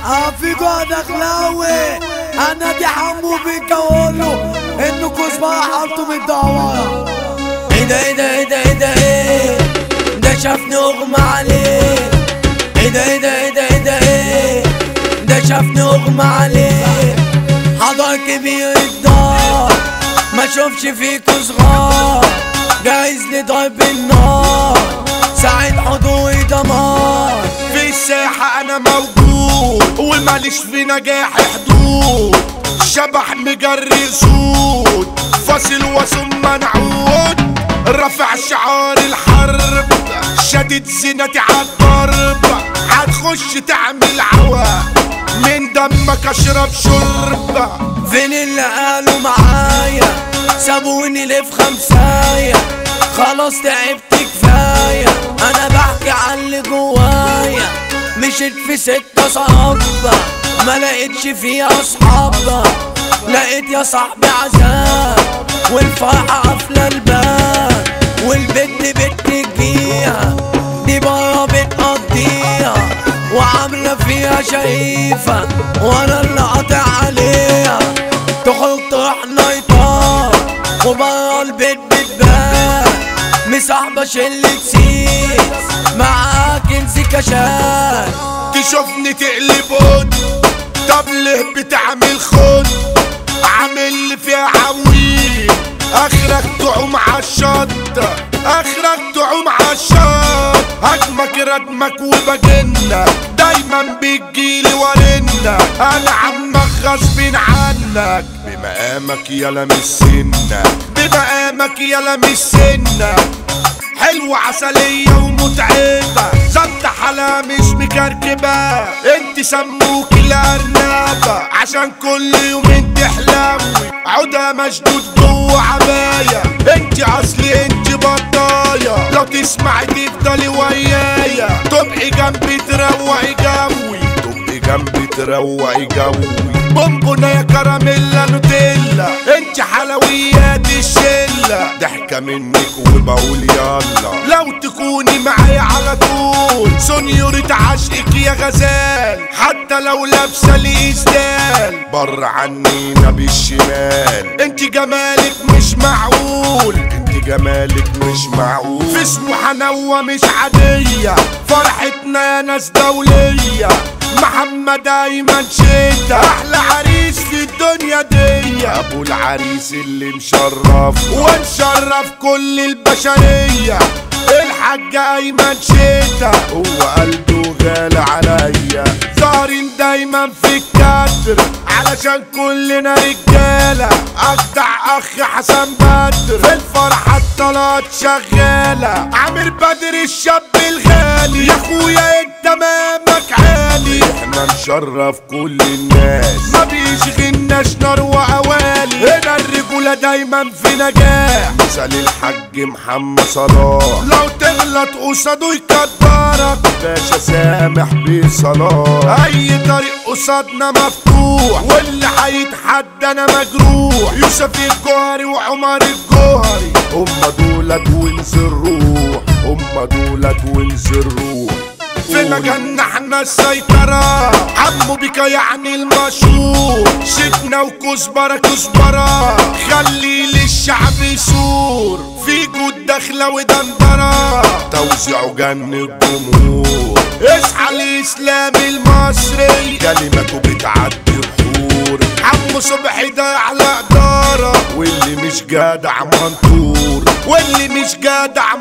عفيكوا يا دخلاوي انا دي حمو بيك اقوله انكوا اسمها حالته من الدعوة ايه ده ايه ده ايه ده ايه ده ايه ده شافني اغمى عليه ايه ده ايه ده ايه ده ايه ده ايه ده شافني اغمى عليه حضر كبير الدار ما شوفش فيكوا صغار جايز لضرب النار ساعة حضوري دمار في الساحة أنا موجود وماليش في نجاحي حدود شبح مجري سود فاصل وثم منعود رفع شعار الحرب شديد زينتي عالضرب هتخش تعمل عوا من دمك اشرب شرب فين اللي قالوا معايا سابوني ليه في خمسايا خلاص تعبت كفاية انا بحكي عن اللي جوايا مشيت في سكة صعبة ما لقيتش فيها اصحابها لقيت يا صاحبي عذاب والفرحة قافلة الباب والبت بت تجيها دي برا بتقضيها وعاملة فيها شريفة وانا اللي قاطع عليها تخرج تروح نايطة وبرا البيت بتبان مصاحبة شلة سيس معاها كنز كشان تشوفني تقلب هد طب ليه بتعمل خد عامل لي فيها عويل اخرك تعوم عالشط اخرك تعوم عالشط هجمك ردمك وبجنك دايما بتجيلي ورنك انا عمك غصب عنك بمقامك يلا مش سنك بمقامك يلا مش سنك حلوة عسلية ومتعبة ظبط حلا مش مكركبة انت سموك الارنبة عشان كل يوم تحلوي عودة مشدود جوه عباية انت اصلي انت بطاية لو تسمعي تفضلي ويايا تبقي جنبي تروقي جوي تبقي جنبي تروقي جوي بونبونة يا كراميلا نوتيلا انت حلويات الشلة ضحكة منك وبقول يلا لو تكوني معايا على طول سونيورة عشقك يا غزال حتى لو لابسة لي اسدال بر عنينا بالشمال انت جمالك مش معقول انت جمالك مش معقول في اسمه حنوة مش عادية فرحتنا يا ناس دولية محمد ايمن شتا احلى عريس في الدنيا دي ابو العريس اللي مشرف ونشرف كل البشرية الحاج ايمن شتا هو قلبه غالي عليا ظاهرين دايما في الكتر علشان كلنا رجالة اجدع اخ حسن بدر في الفرحة الطلات شغالة عامر بدر الشاب الغالي يا اخويا انت مامك عالي احنا نشرف كل الناس ما بيشغلناش نار وقوالي هنا الرجولة دايما في نجاح مثال الحاج محمد صلاح لو تغلط قصاده يقدرك باشا سامح بصلاح اي طريق قصادنا مفتوح واللي هيتحدى انا مجروح يوسف الجوهري وعمر الجوهري هما دولت ونس الروح هما دولت ونس الروح في مجالنا احنا السيطرة عمو بك يعني المشهور شدنا وكزبرة كزبرة خلي للشعب يسور في جود داخلة ودندرة توزيعه جن الجمهور اصحى الاسلام المصري كلمته بتعدي الحور عمو صبحي ده على إدارة واللي مش جدع منطور واللي مش جدع